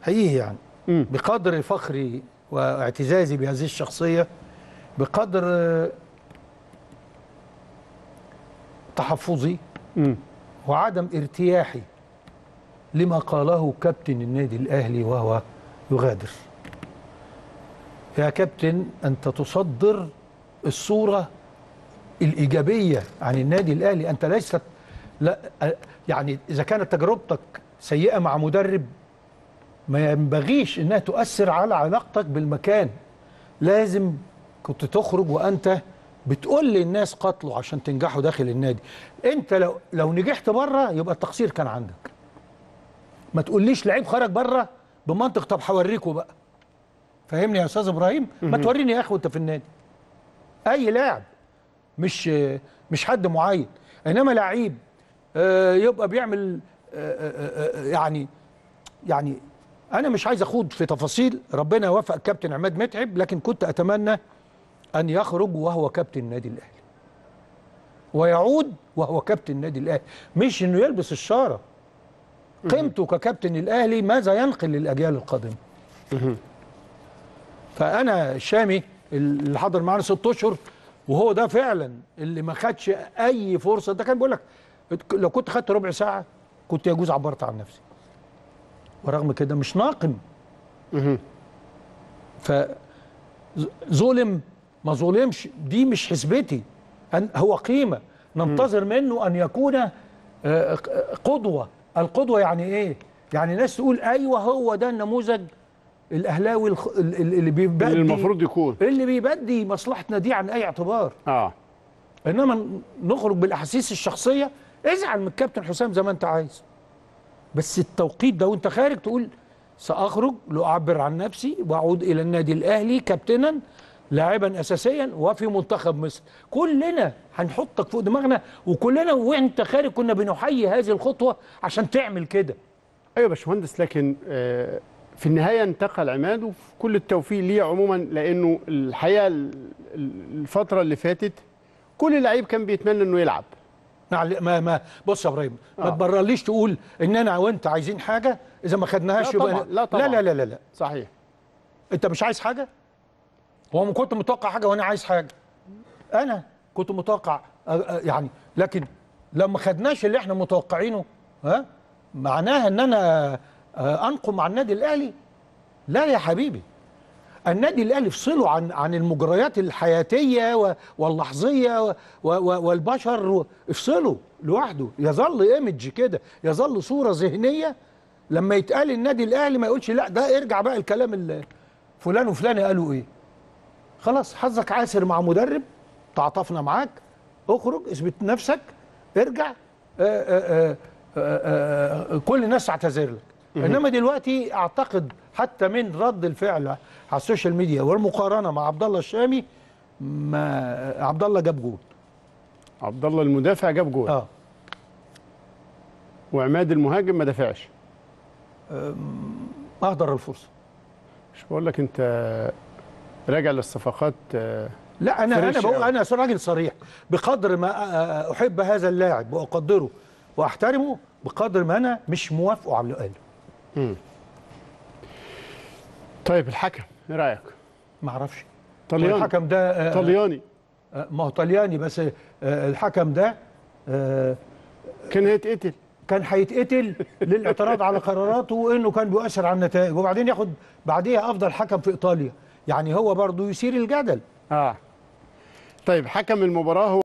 حقيقي يعني مم. بقدر فخري واعتزازي بهذه الشخصيه بقدر آه، تحفظي مم. وعدم ارتياحي لما قاله كابتن النادي الاهلي وهو يغادر يا كابتن انت تصدر الصوره الايجابيه عن النادي الاهلي انت ليست لا يعني اذا كانت تجربتك سيئه مع مدرب ما ينبغيش انها تؤثر على علاقتك بالمكان لازم كنت تخرج وانت بتقول للناس قتلوا عشان تنجحوا داخل النادي انت لو لو نجحت بره يبقى التقصير كان عندك ما تقوليش لعيب خرج بره بمنطق طب هوريكوا بقى فاهمني يا استاذ ابراهيم ما توريني يا اخي وانت في النادي اي لاعب مش مش حد معين انما لعيب آه، يبقى بيعمل آه، آه، آه، يعني يعني انا مش عايز اخوض في تفاصيل ربنا وفق كابتن عماد متعب لكن كنت اتمنى ان يخرج وهو كابتن النادي الاهلي ويعود وهو كابتن النادي الاهلي مش انه يلبس الشاره قيمته ككابتن الاهلي ماذا ينقل للاجيال القادمه فانا شامي اللي حضر معانا ست اشهر وهو ده فعلا اللي ما خدش اي فرصه ده كان بيقول لك لو كنت خدت ربع ساعه كنت يجوز عبرت عن نفسي ورغم كده مش ناقم مهم. فظلم ما ظلمش دي مش حسبتي أن هو قيمة ننتظر منه أن يكون آه، قدوة القدوة يعني إيه؟ يعني ناس تقول أيوه هو ده النموذج الأهلاوي الخ- ال- ال- اللي بيبدي اللي المفروض يكون اللي بيبدي مصلحتنا دي عن أي اعتبار اه انما نخرج بالاحاسيس الشخصيه ازعل من الكابتن حسام زي ما انت عايز بس التوقيت ده وانت خارج تقول ساخرج لاعبر عن نفسي واعود الى النادي الاهلي كابتنا لاعبا اساسيا وفي منتخب مصر كلنا هنحطك فوق دماغنا وكلنا وانت خارج كنا بنحيي هذه الخطوه عشان تعمل كده ايوه يا باشمهندس لكن آه، في النهايه انتقل عماد وفي كل التوفيق ليه عموما لانه الحقيقه ال- ال- الفتره اللي فاتت كل لعيب كان بيتمنى انه يلعب معل- ما ما بص يا ابراهيم ما آه. تبررليش تقول ان انا وانت عايزين حاجه اذا ما خدناهاش لا يبقى طبعاً، لا طبعاً. لا لا لا لا, لا. صحيح انت مش عايز حاجه هو ما كنت متوقع حاجه وانا عايز حاجه انا كنت متوقع أ- أ- يعني لكن لما خدناش اللي احنا متوقعينه ها معناها ان انا آه، انقم مع النادي الاهلي لا يا حبيبي النادي الاهلي افصله عن عن المجريات الحياتيه و- واللحظيه و- و- والبشر و- افصله لوحده يظل ايمج كده يظل صوره ذهنيه لما يتقال النادي الاهلي ما يقولش لا ده ارجع بقى الكلام اللي فلان وفلان قالوا ايه خلاص حظك عاسر مع مدرب تعاطفنا معاك اخرج اثبت نفسك ارجع آآ آآ آآ آآ كل الناس تعتذر لك انما دلوقتي اعتقد حتى من رد الفعل على السوشيال ميديا والمقارنه مع عبد الله الشامي ما عبد الله جاب جول عبد الله المدافع جاب جول اه وعماد المهاجم ما دافعش اهدر الفرصه مش بقول لك انت راجع للصفقات آه، لا انا انا فريش بقول أوي. انا راجل صريح بقدر ما أ- احب هذا اللاعب واقدره واحترمه بقدر ما انا مش موافقه على اللي قاله طيب الحكم ايه رايك ما اعرفش طلياني الحكم ده آه، طلياني آه، ما هو طلياني بس آه، الحكم ده آه، كان هيتقتل كان هيتقتل للاعتراض على قراراته وانه كان بيؤثر على النتائج وبعدين ياخد بعديها افضل حكم في ايطاليا يعني هو برضه يثير الجدل اه طيب حكم المباراه هو